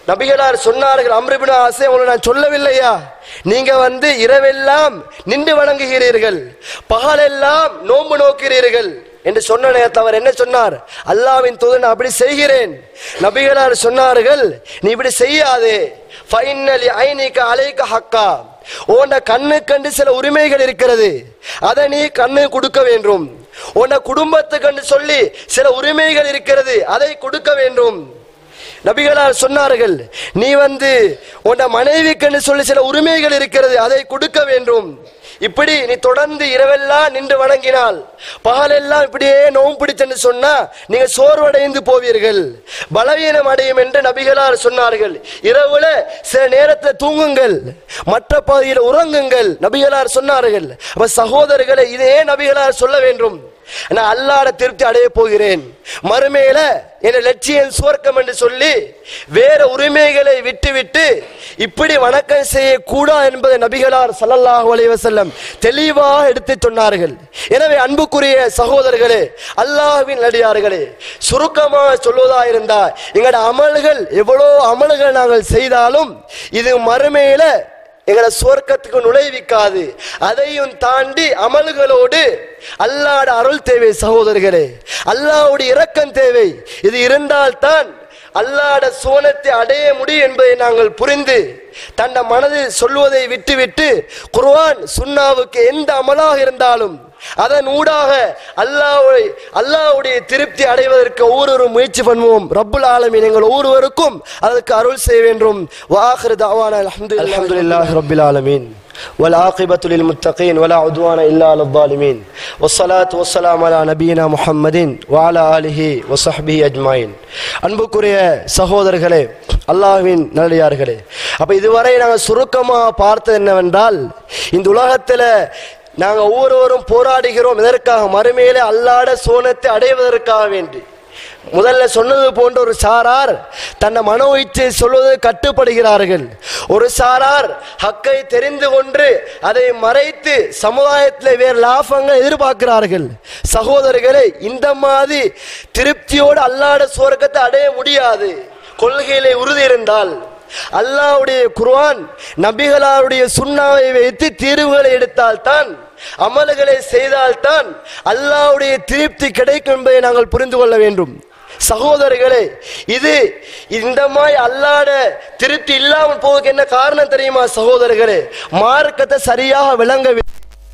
நபிகளார் சொன்னார்கள் அம்ரிபின் ஆசை உங்களை நான் சொல்லவில்லையா நீங்க வந்து இரவெல்லாம் நின்று வணங்குகிறீர்கள் பகலெல்லாம் நோன்பு நோக்கிறீர்கள் என்று சொன்ன நேரத்தில் அவர் என்ன சொன்னார் அல்லாவின் தூதன் அப்படி செய்கிறேன் நபிகளார் சொன்னார்கள் நீ இப்படி செய்யாதே ஃபைனலி ஐனிக்க அலைக்க ஹக்கா உன்ன கண்ணு கண்டு சில உரிமைகள் இருக்கிறது அதை நீ கண்ணு கொடுக்க வேண்டும் உன்னை குடும்பத்துக்கு சொல்லி சில உரிமைகள் இருக்கிறது அதை கொடுக்க வேண்டும் நபிகளார் சொன்னார்கள் நீ வந்து உன்ன மனைவிக்கு சொல்லி சில உரிமைகள் இருக்கிறது அதை கொடுக்க வேண்டும் இப்படி நீ தொடர்ந்து இரவெல்லாம் நின்று வணங்கினால் பகலெல்லாம் இப்படியே நோம்பு பிடிச்சென்று சொன்னா நீங்க சோர்வடைந்து போவீர்கள் பலவீனம் அடையும் என்று நபிகளார் சொன்னார்கள் இரவுல சில நேரத்தில் தூங்குங்கள் மற்ற பகுதியில் உறங்குங்கள் நபிகளார் சொன்னார்கள் அப்ப சகோதரர்களை இதே நபிகளார் சொல்ல வேண்டும் நான் அல்லாட திருப்தி அடைய போகிறேன் மறுமையில என் லட்சியம் சுவர்க்கம் என்று சொல்லி வேற உரிமைகளை விட்டுவிட்டு இப்படி வணக்கம் செய்யக்கூடாது என்பதை நபிகளார் ஸல்லல்லாஹு அலைஹி வஸல்லம் தெளிவாக எடுத்து சொன்னார்கள் எனவே அன்புக்குரிய சகோதரர்களே அல்லாஹ்வின் நடிகார்களே சுருக்கமாக சொல்வதா இருந்தா எங்களோட அமல்கள் எவ்வளோ அமல்கள் நாங்கள் செய்தாலும் இது மறுமையில எங்களை சுவர்க்கத்துக்கு நுழைவிக்காது அதையும் தாண்டி அமல்களோடு அல்லாட அருள் தேவை சகோதரர்களே அல்லாஹ்வுடைய இரக்கம் தேவை இது இருந்தால்தான் அல்லாட சோனத்தை அடைய முடியும் என்பதை நாங்கள் புரிந்து தன்னை மனதில் சொல்வதை விட்டுவிட்டு குர்ஆன் சுன்னாவுக்கு எந்த அமலாக இருந்தாலும் அதன் ஊடாக அல்லாஹ்வை அல்லாஹ்வுடைய திருப்தி அடைவதற்கு ஒவ்வொருவரும் முயற்சி பண்ணுவோம் ரப்புல் ஆலமீன் எங்கள் ஒவ்வொருவருக்கும் அதற்கு அருள் செய்ய வேண்டும் வாஹிரு தாவான அல்ஹம்துலில்லாஹி ரப்பில் ஆலமீன் والعاقبة للمتقين ولا عدوان إلا على الظالمين والصلاة والسلام على نبينا محمد وعلى آله وصحبه أجمعين அன்புக்குரிய சகோதரர்களே அல்லாஹ்வின் நல்லடியார்களே அப்ப இதுவரை நாங்கள் சுருக்கமாக பார்த்தது என்னவென்றால் இந்த உலகத்தில் நாங்கள் ஒவ்வொருவரும் போராடுகிறோம் இதற்காக மறுமையிலே அல்லாட சோனத்தை அடைவதற்காக வேண்டி முதல்ல சொன்னது போன்ற ஒரு சாரார் தன்னை மனோ இச்சை சொல்வது கட்டுப்படுகிறார்கள் ஒரு சாரார் ஹக்கை தெரிந்து கொண்டு அதை மறைத்து சமுதாயத்தில் வேறு லாபங்கள் எதிர்பார்க்கிறார்கள் சகோதரர்களே இந்த மாதிரி திருப்தியோடு அல்லாட சுவர்க்கத்தை அடைய முடியாது கொள்கையிலே உறுதி இருந்தால் அல்லாஹ்வுடைய குர்ஆன் நபிகளாருடைய சுண்ணாவை வைத்து தீர்வுகளை எடுத்தால்தான் அமல்களை செய்தால்தான் அல்லாஹ்வுடைய திருப்தி கிடைக்கும் என்பதை நாங்கள் புரிந்து கொள்ள வேண்டும் சகோதரர்களே இது இந்த மாதிரி அல்லாட திருப்தி இல்லாமல் போவதுக்கு என்ன காரணம் தெரியுமா சகோதரர்களே மார்க்கத்தை சரியாக விளங்கவில்லை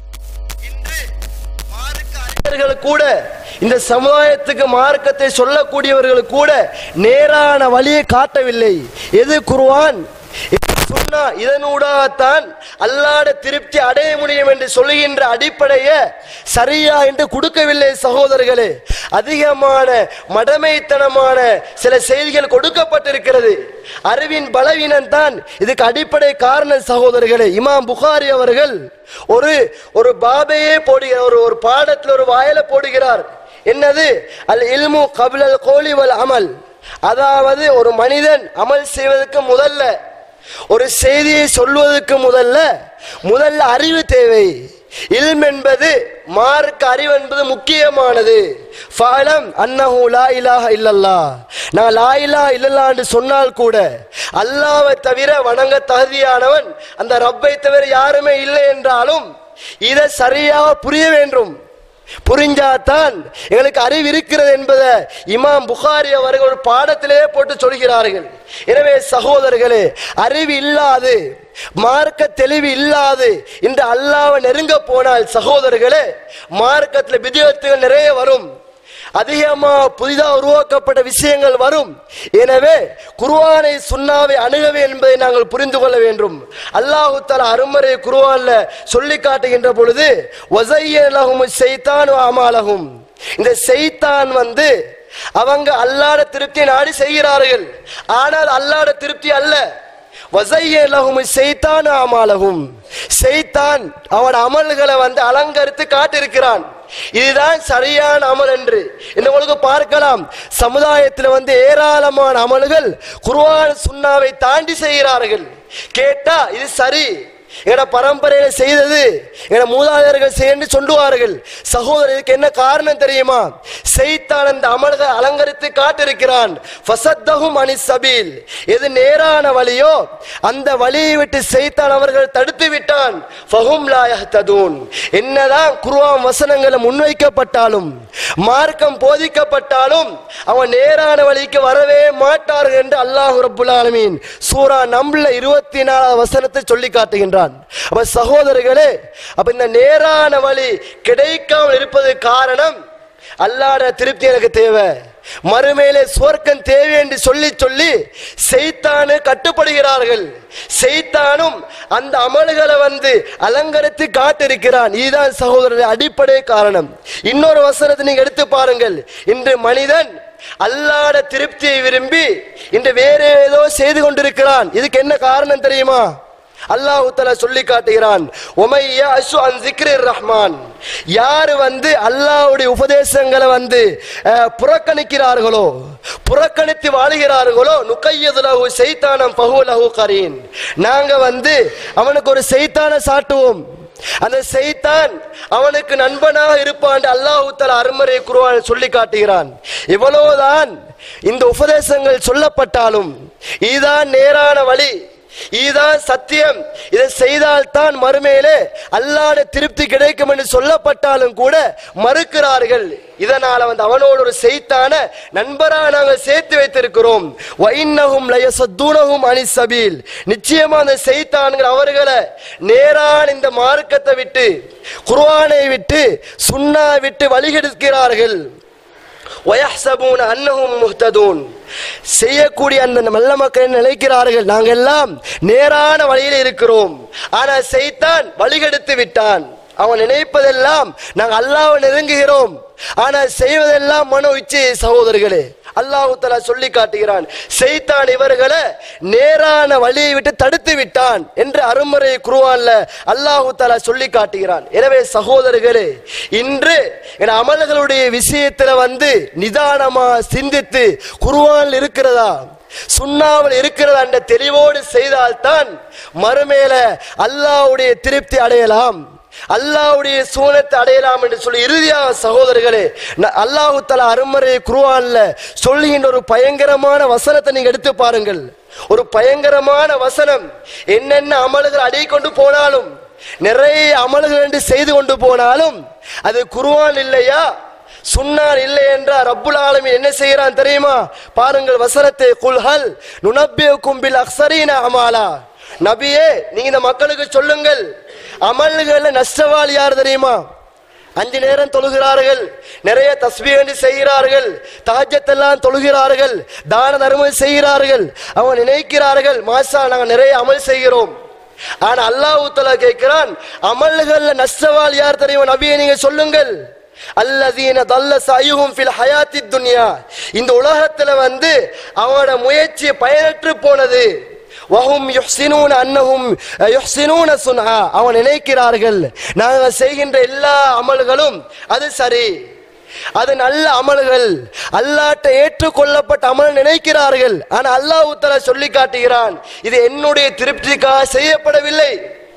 இன்று மார்க்க அறிஞர்கள் கூட இந்த சமுதாயத்துக்கு மார்க்கத்தை சொல்லக்கூடியவர்கள் கூட நேரான வழியை காட்டவில்லை எது குர்ஆன் எது சுன்னா இதனூடாகத்தான் அல்லாட திருப்தி அடைய முடியும் என்று சொல்லுகின்ற அடிப்படைய சரியா என்று கொடுக்கவில்லை சகோதரர்களே அதிகமான மடமைத்தனமான சில செய்திகள் கொடுக்கப்பட்டிருக்கிறது அறிவின் பலவீனம் தான் இதுக்கு அடிப்படை காரணம் சகோதரர்களே இமாம் புகாரி அவர்கள் ஒரு ஒரு பாபையே போடுகிறார் ஒரு ஒரு பாடத்தில் ஒரு வாயில போடுகிறார் என்னது அல் இல்மு கபிலல் கோலி வல் அமல் அதாவது ஒரு மனிதன் அமல் செய்வதற்கு முதல்ல ஒரு செய்தியை சொல்வதற்கு முதல்ல முதல்ல அறிவு தேவை இல்ம் என்பது மார்க்க அறிவு என்பது முக்கியமானது ஃபாலம் அன்னஹு லா இலாஹ இல்லல்லா நான் லா இலாஹ இல்லல்லா என்று சொன்னால் கூட அல்லாவை தவிர வணங்க தகுதியானவன் அந்த ரப்பை தவிர யாருமே இல்லை என்றாலும் இதை சரியாக புரிய வேண்டும் புரிஞ்சாதான் எங்களுக்கு அறிவு இருக்கிறது என்பதை இமாம் புகாரி அவர்கள் ஒரு பாடத்திலே போட்டு சொல்கிறார்கள் எனவே சகோதரர்களே அறிவு இல்லாது மார்க்க தெளிவு இல்லாது இந்த அல்லாவை நெருங்க போனால் சகோதரர்களே மார்க்கத்தில் விஜயத்துகள் நிறைய வரும் அதிகமா புதிதாக உருவாக்கப்பட்ட விஷயங்கள் வரும் எனவே குர்ஆனை சுன்னாவை அணுகவே என்பதை நாங்கள் புரிந்து கொள்ள வேண்டும் அல்லாஹு தஆலா அருமறை குர்ஆன்ல சொல்லி காட்டுகின்ற பொழுது வஸய்யலஹும் ஷைத்தானு அமாலஹும் இந்த ஷைத்தான் வந்து அவங்க அல்லாட திருப்தி நாடி செய்கிறார்கள் ஆனால் அல்லாட திருப்தி அல்ல வசையலகும் செய்தான் அமாலகும் செய்தான் அவன் அமல்களை வந்து அலங்கரித்து காட்டிருக்கிறான் இதுதான் சரியான அமல் என்று இந்த உங்களுக்கு பார்க்கலாம் சமுதாயத்தில் வந்து ஏராளமான அமல்கள் குர்ஆன் சுன்னாவை தாண்டி செய்கிறார்கள் கேட்டா இது சரி எங்கட பரம்பரையில செய்தது எங்கட மூதாதையர்கள் செய்யன்னு சொல்லுவார்கள் சகோதரர் இதுக்கு என்ன காரணம் தெரியுமா செய்தான் அந்த அமல்கள் அலங்கரித்து காட்டிருக்கிறான் ஃபசத்தஹும் அனி சபீல் எது நேரான வழியோ அந்த வழியை விட்டு செய்தான் அவர்கள் தடுத்து விட்டான் ஃபஹும் லா யஹ்ததூன் என்னதான் குர்ஆன் வசனங்கள் முன்வைக்கப்பட்டாலும் மார்க்கம் போதிக்கப்பட்டாலும் அவன் நேரான வழிக்கு வரவே மாட்டார்கள் என்று அல்லாஹ் ரப்புல் ஆலமீன் சூரா நம்ல இருபத்தி நாலாவது வசனத்தை சொல்லி காட்டுகின்றான் அப்ப சகோதரர்களே அப்ப இந்த நேரான வழி கிடைக்காமல் இருப்பது காரணம் அல்லாட திருப்தி எனக்கு தேவை மறுமையிலே சுவர்க்கம் தேவை என்று சொல்லி சொல்லி செய்தானு கட்டுப்படுகிறார்கள் செய்தானும் அந்த அமல்களை வந்து அலங்கரித்து காட்டிருக்கிறான் இதுதான் சகோதரர் அடிப்படை காரணம் இன்னொரு வசனத்தை நீங்க எடுத்து பாருங்கள் இன்று மனிதன் அல்லாட திருப்தியை விரும்பி இன்று வேற ஏதோ செய்து கொண்டிருக்கிறான் இதுக்கு என்ன காரணம் தெரியுமா அல்லாஹ் தஆலா சொல்லி காட்டுகிறான் உமைய அசு அன் ஜிக்ரிர் ரஹ்மான் யாரு வந்து அல்லாஹ்வுடைய உபதேசங்களை வந்து அஹ், புறக்கணிக்கிறார்களோ புறக்கணித்து வாழுகிறார்களோ நுக்கையதுலகு சைத்தானம் பகுலகு கரீன் நாங்க வந்து அவனுக்கு ஒரு சைத்தான சாட்டுவோம் அந்த செய்தான் அவனுக்கு நண்பனாக இருப்பான் அல்லாஹு தஆலா அருமறை குருவான் சொல்லி காட்டுகிறான் எவ்வளவுதான் இந்த உபதேசங்கள் சொல்லப்பட்டாலும் இதுதான் நேரான வழி இதுதான் சத்தியம் இதை செய்தால்தான் மறுமையிலே அல்லாட திருப்தி கிடைக்கும் என்று சொல்லப்பட்டாலும் கூட மறுக்கிறார்கள் இதனால வந்து அவனோடு ஒரு செய்தான நண்பரா நாங்கள் சேர்த்து வைத்திருக்கிறோம் வைன்னகும் லயசத்தூனகும் அனி சபீல் நிச்சயமா அந்த செய்தான்கள் அவர்களை நேரான இந்த மார்க்கத்தை விட்டு குர்ஆனை விட்டு சுன்னா விட்டு வழிகெடுக்கிறார்கள் வயஹ்சபூன அன்னஹும் முஹ்ததூன் செய்யக்கூடிய அந்த நல்ல மக்கள் நினைக்கிறார்கள் நாங்கள் எல்லாம் நேரான வழியில் இருக்கிறோம் ஆனா செய்தான் வழிகெடுத்து விட்டான் அவன் நினைப்பதெல்லாம் நாங்கள் அல்லாஹ்வை நெருங்குகிறோம் ஆனா செய்வதெல்லாம் மனோ இச்சை சகோதரர்களே அல்லாஹு தஆலா சொல்லி காட்டுகிறான் செய்தான் இவர்களை நேரான வழியை விட்டு தடுத்து விட்டான் என்று அருமறை குருவான்ல அல்லாஹு தஆலா சொல்லி காட்டுகிறான் எனவே சகோதரர்களே இன்று என் அமல்களுடைய விஷயத்துல வந்து நிதானமா சிந்தித்து குருவான் இருக்கிறதா சுண்ணாவில் இருக்கிறதா என்ற தெளிவோடு செய்தால்தான் மறுமேல அல்லாஹ்வுடைய திருப்தி அடையலாம் அல்லாஹ்வுடைய சூனத்தை அடையலாம் என்று சொல்லி இறுதியாக சகோதரர்களே ந- அல்லாஹு தஆலா அருமறை குர்ஆன்ல சொல்லுகின்ற ஒரு பயங்கரமான வசனத்தை நீங்க எடுத்து பாருங்கள் ஒரு பயங்கரமான வசனம் என்னென்ன அமல்கள் அடை கொண்டு போனாலும் நிறைய அமல்கள் என்று செய்து கொண்டு போனாலும் அது குர்ஆன் இல்லையா சுன்னார் இல்லை என்றால் ரப்புல் ஆலமீன் என்ன செய்யறான் தெரியுமா பாருங்கள் வசனத்தை குல்ஹல் நுனப்பியக்கும் பில் அக்ஸரீன அமாலா நபியே நீங்க இந்த மக்களுக்கு சொல்லுங்கள் அமல்கள்ல நஷ்டவாளி யார் தெரியுமா அஞ்சு நேரம் தொழுகிறார்கள் நிறைய தஸ்பீகண்டி செய்கிறார்கள் தஹஜத்தெல்லாம் தொழுகிறார்கள் தான தர்மம் செய்கிறார்கள் அவன் நினைக்கிறார்கள் மாசா நாங்க நிறைய அமல் செய்கிறோம் ஆனா அல்லாஹ் தஆலா கேட்கிறான் அமல்கள்ல நஷ்டவாளி யார் தெரியுமா நபியை நீங்க சொல்லுங்கள் அல்லதீன தல்ல சயுகும் ஃபில் ஹயாத்தி துன்யா இந்த உலகத்துல வந்து அவனோட முயற்சி பயனற்று போனது வஹும் யுஹ்சினூன அன்னஹும் யுஹ்சினூன சுன்ஆ அவன் நினைக்கிறார்கள் நாங்கள் செய்கின்ற எல்லா அமல்களும் அது சரி அது நல்ல அமல்கள் அல்லாட்ட ஏற்றுக்கொள்ளப்பட்ட அமல் நினைக்கிறார்கள் ஆனா அல்லாஹ் தஆலா சொல்லி காட்டுகிறான் இது என்னுடைய திருப்திக்காக செய்யப்படவில்லை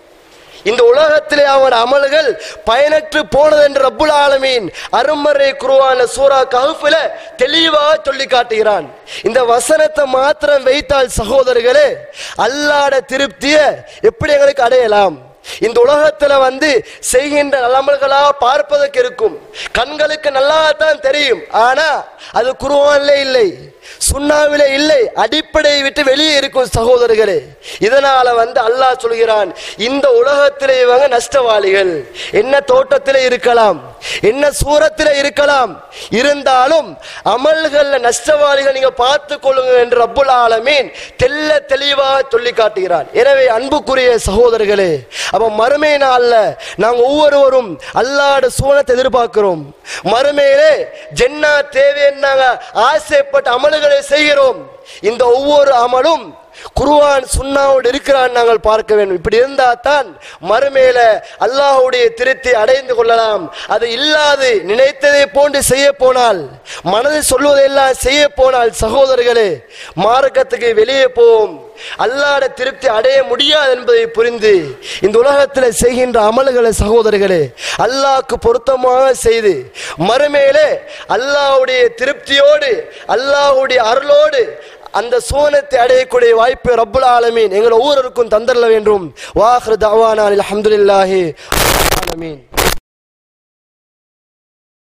இந்த உலகத்திலே அவன் அமல்கள் பயனற்று போனது என்று ரப்புல் ஆலமீன் அருமறை குருவான சூரா கஹ்ஃபில தெளிவாக சொல்லி காட்டுகிறான் இந்த வசனத்தை மாத்திரம் வைத்தால் சகோதரர்களே அல்லாட திருப்திய எப்படி எங்களுக்கு அடையலாம் இந்த உலகத்துல வந்து செய்கின்ற நலமல்களா பார்ப்பதற்கு இருக்கும் கண்களுக்கு நல்லா தான் தெரியும் ஆனா அது குருவான்ல இல்லை சுண்ணாவிலே இல்லை அடிப்படையை விட்டு வெளியே இருக்கும் சகோதரர்களே இதனால வந்து அல்லாஹ் சொல்கிறான் இந்த உலகத்திலே இவங்க நஷ்டவாளிகள் என்ன தோட்டத்திலே இருக்கலாம் என்ன சூரத்திலே இருக்கலாம் இருந்தாலும் அமல்கள்ல நஷ்டவாளிகள் நீங்க பார்த்து கொள்ளுங்க என்று ரப்புல் ஆலமீன் தெல்ல தெளிவாக சொல்லி காட்டுகிறான் எனவே அன்புக்குரிய சகோதரர்களே அப்ப மறுமை நாள்ல நாங்க ஒவ்வொருவரும் அல்லாட சூனத்தை எதிர்பார்க்கிறோம் மறுமையிலே ஜென்னா தேவைன்னு நாங்க ஆசைப்பட்ட அமல்களை செய்கிறோம் இந்த ஒவ்வொரு அமலும் குருவான் சுன்னாவோடு இருக்கிறான் நாங்கள் பார்க்க வேண்டும் இப்படி இருந்தா தான் மறுமையில அல்லாஹ்வுடைய திருத்தி அடைந்து கொள்ளலாம் அது இல்லாது நினைத்ததை போன்று செய்ய போனால் மனது சொல்வதையெல்லாம் செய்ய போனால் சகோதரர்களே மார்க்கத்துக்கு வெளியே போவோம் அல்லாட திருப்தி அடைய முடியாது என்பதை புரிந்து இந்த உலகத்தில் செய்கின்ற அமல்களை சகோதரர்களே அல்லாஹ்க்கு பொருத்தமாக செய்து மறுமையிலே அல்லாஹ்வுடைய திருப்தியோடு அல்லாஹ்வுடைய அருளோடு அந்த சோனத்தை அடையக்கூடிய வாய்ப்பு ரப்புல் ஆலமீன் எங்கள் ஒவ்வொருவருக்கும் தந்தரல வேண்டும் வாஹ்ரு தவானா அல்ஹம்துலில்லாஹி ஆலமீன்